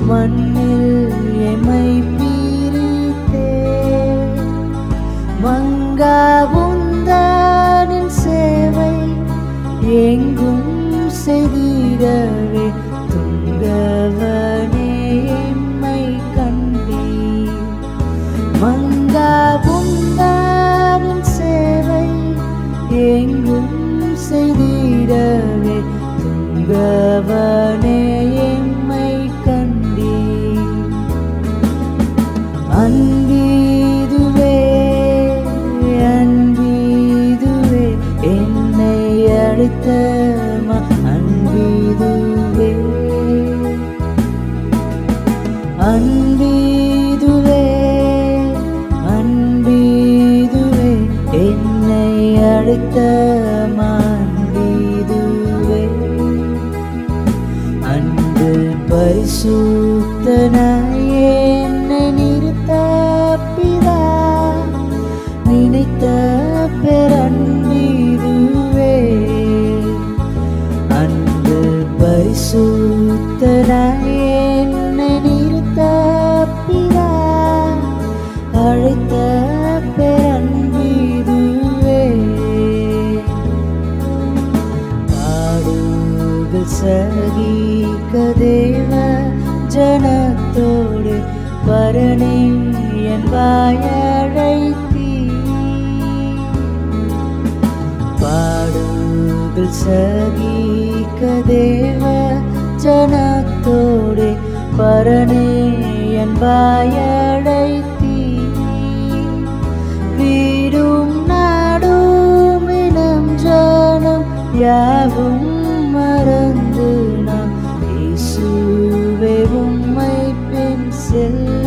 மண்ணில் எமை பிரித்தே மங்கா உந்தானின் சேவை எங்கும் செய்திடவே துங்கவனே எம்மை கண்டீ மங்கா உந்தானின் சேவை எங்கும் செய்திடவே துங்கவனே எம்மை கண்டீ அன்பீதுவே அன்பீதுவே என்னை அழைத்த ம- அன்பீதுவே அன்பீதுவே அன்பீதுவே என்னை அழைத்த ம- அன்பீதுவே அன்பு பரிசுத்தனாய் என்னை நிறுத்த பிதா நினைத்த பெரன்பீதுவே அன்பு பரிசுத்தனாய் என்னை நிறுத்த பிதா அழைத்த பெரன்பீதுவே பாடுகள் சகிக்க தேவ ஜனத்தோடு பரணே என் வாயழைத்தீ பாடுகள் சகிக்க தேவ ஜனத்தோடு பரணே என் வாயழைத்தீ வீடும் நாடும் இனம் ஜனம் யாவும் மறந்து நாம் இயேசுவே உம்மை பின் செல்ல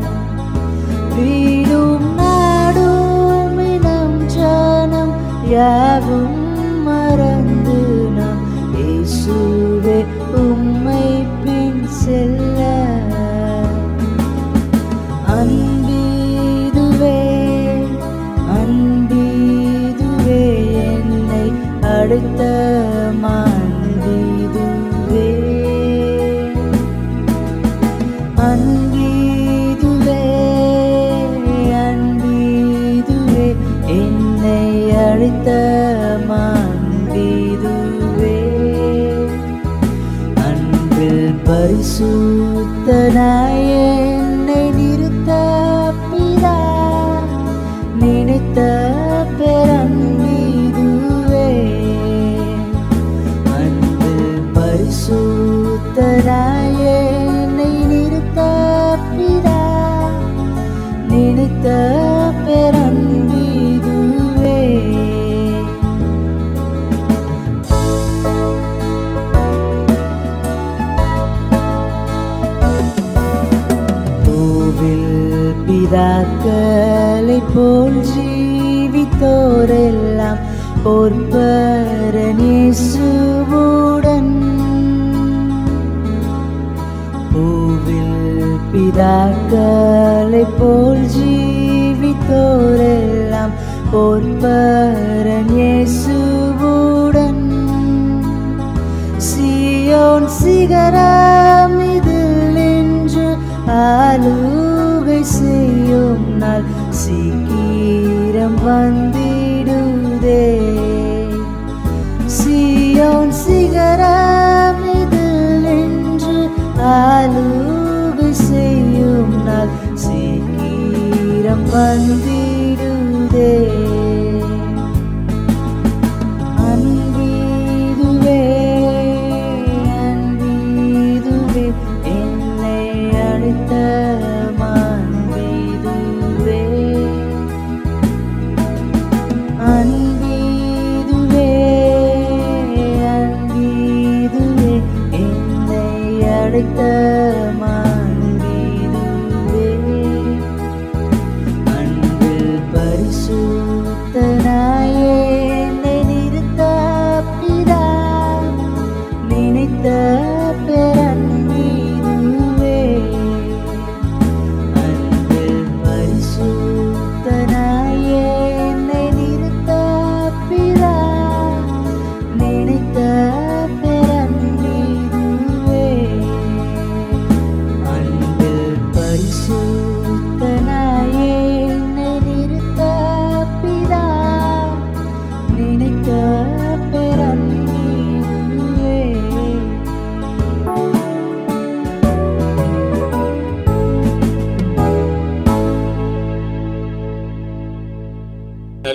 வீடும் நாடும் இனம் ஜனம் யாவும் மறந்து நாம் இயேசுவே உம்மை பின் செல்ல அன்பீதுவே அன்பீதுவே என்னை அடுத்த மான்பீதுவே அன்பீதுவே அன்பீதுவே என்னை அழைத்த மான்பீதுவே அன்பில் பரிசுத்தனாய் என்னை நிறுத்த பிதா நினைத்த பெரன்பீதுவே அன்பில் பரிசுத்தனாய் என்னை நிறுத்த பிதா நினைத்த பெரன்பீதுவே பூவில் பிதாக்களை போல் ஜீவித்தோரெல்லாம் பொற்பரநேசுவுடன் பூவில் பிதாக்களை போல் ஜீவித்தோரெல்லாம் பொற்பரநேசுவுடன் சியோன் சிகரம் இதில் என்று ஆளுகை செய்யும் நாள் சீக்கிரம் வந்திடுதே சியோன் சிகரம் இதில் என்று ஆளுகை செய்யும் நாள் சீக்கிரம் வந்திடுதே அன்பீதுவே அன்பீதுவே என்னை அழைத்த மான்பீதுவே அன்பீதுவே அன்பீதுவே என்னை அழைத்த மான்பீதுவே அன்பில் பரிசுத்தனாய் என்னை நிறுத்த பிதா நினைத்த பெரன்பீதுவே அன்பில் பரிசுத்தனாய் என்னை நிறுத்த பிதா நினைத்த பெரன்பீதுவே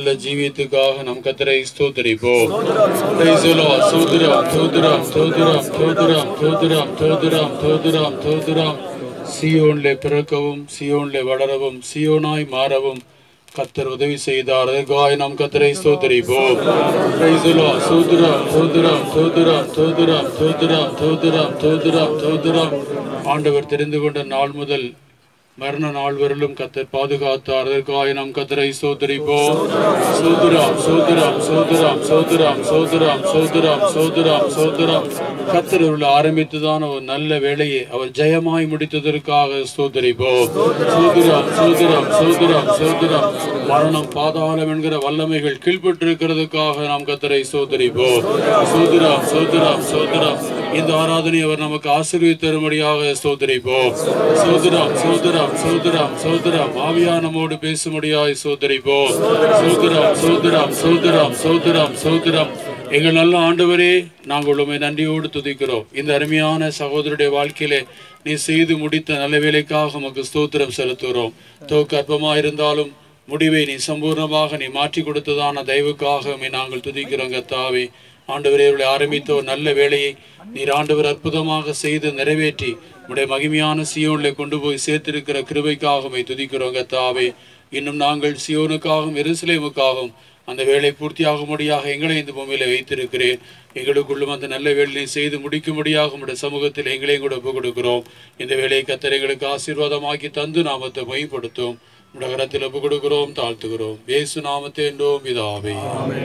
நல்ல ஜீவியத்துக்காக நம் கத்தரை ஸ்தோத்தரிப்போம் Praise the Lord. ஸ்தோத்திரம் ஸ்தோத்திரம் ஸ்தோத்திரம் ஸ்தோத்திரம் ஸ்தோத்திரம் ஸ்தோத்திரம் ஸ்தோத்திரம் ஸ்தோத்திரம் சியோன்லே பிறக்கவும் சியோன்லே வளரவும் சியோனாய் மாறவும் கத்தர் உதவி செய்தார் அதற்காக நாம் கத்தரை ஸ்தோத்தரிப்போம் Praise the Lord. ஸ்தோத்திரம் ஸ்தோத்திரம் ஸ்தோத்திரம் ஸ்தோத்திரம் ஸ்தோத்திரம் ஸ்தோத்திரம் ஸ்தோத்திரம் ஸ்தோத்திரம் ஆண்டவர் தெரிந்து கொண்ட நாள் முதல் மரண நாள் வரலும் கத்தர் பாதுகாத்தார் அதற்காக நாம் கத்தரை சோதரிப்போம் சோதராம் சோதராம் சோதராம் சோதராம் சோதராம் சோதராம் சோதராம் சோதராம் கத்தர் உள்ள ஆரம்பித்ததான ஒரு நல்ல வேலையை அவர் ஜெயமாய் முடித்ததற்காக சோதரிப்போம் சோதராம் சோதராம் சோதராம் சோதராம் மரணம் பாதாளம் என்கிற வல்லமைகள் கீழ்பட்டிருக்கிறதுக்காக நாம் கத்தரை சோதரிப்போம் சோதராம் சோதராம் சோதராம் இந்த ஆராதனை அவர் நமக்கு ஆசீர்வதித்து தரும்படியாக சோதரிப்போம் சோதராம் சோதராம் சோதராம் சோதராம் ஆவியா நம்மோடு பேசும்படியாய் சோதரிப்போம் சோதராம் சோதராம் சோதராம் சோதராம் சோதராம் எங்கள் நல்ல ஆண்டவரே நாங்கள் உண்மை நன்றியோடு துதிக்கிறோம் இந்த அருமையான சகோதரருடைய வாழ்க்கையிலே நீ செய்து முடித்த நல்ல வேலைக்காக உமக்கு ஸ்தோத்திரம் செலுத்துகிறோம் தோக்கு அற்பமா இருந்தாலும் முடிவை நீ சம்பூர்ணமாக நீ மாற்றி கொடுத்ததான தயவுக்காக உம்மை நாங்கள் துதிக்கிறோம் கத்தாவே ஆண்டவரே இவர்களை ஆரம்பித்த ஒரு நல்ல வேலையை நீர் ஆண்டவர் அற்புதமாக செய்து நிறைவேற்றி உடைய மகிமையான சியோனிலே கொண்டு போய் சேர்த்திருக்கிற கிருபைக்காக உம்மை துதிக்கிறோம் கத்தாவே இன்னும் நாங்கள் சியோனுக்காகவும் எருசலேமுக்காகவும் அந்த வேலை பூர்த்தியாகும்படியாக எங்களை இந்த பூமியில வைத்திருக்கிறேன் எங்களுக்குள்ளும் அந்த நல்ல வேலையை செய்து முடிக்கும்படியாக உடைய சமூகத்தில் எங்களையும் கூட ஒப்புக் கொடுக்கிறோம் இந்த வேலையை கத்தர் எங்களுக்கு ஆசீர்வாதமாக்கி தந்து நாமத்தை மைப்படுத்தும் உடைய கரத்தில் ஒப்புக் கொடுக்கிறோம் தாழ்த்துகிறோம் இயேசு நாமத்தை என்றோம் இதாவே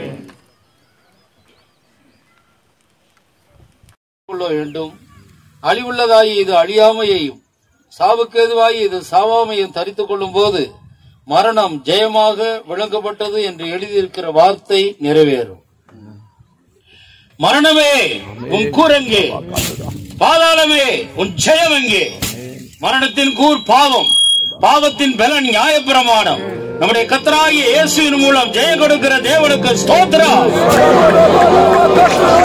கொள்ள வேண்டும் அழிவுள்ளதாய் இது அழியாமையையும் சாவுக்கு எதுவாய் இது சாவாமையும் தரித்துக் கொள்ளும் போது மரணம் ஜெயமாக விளங்கப்பட்டது என்று எழுதியிருக்கிற வார்த்தை நிறைவேறும் மரணமே உன் கூர் எங்கே பாதாளமே உன் ஜெயம் எங்கே மரணத்தின் கூர் பாவம் பாவத்தின் பலன் நியாயப்பிரமாணம் நம்முடைய கத்தராகிய இயேசுவின் மூலம் ஜெயம் கொடுக்கிற தேவனுக்கு ஸ்தோத்திரம்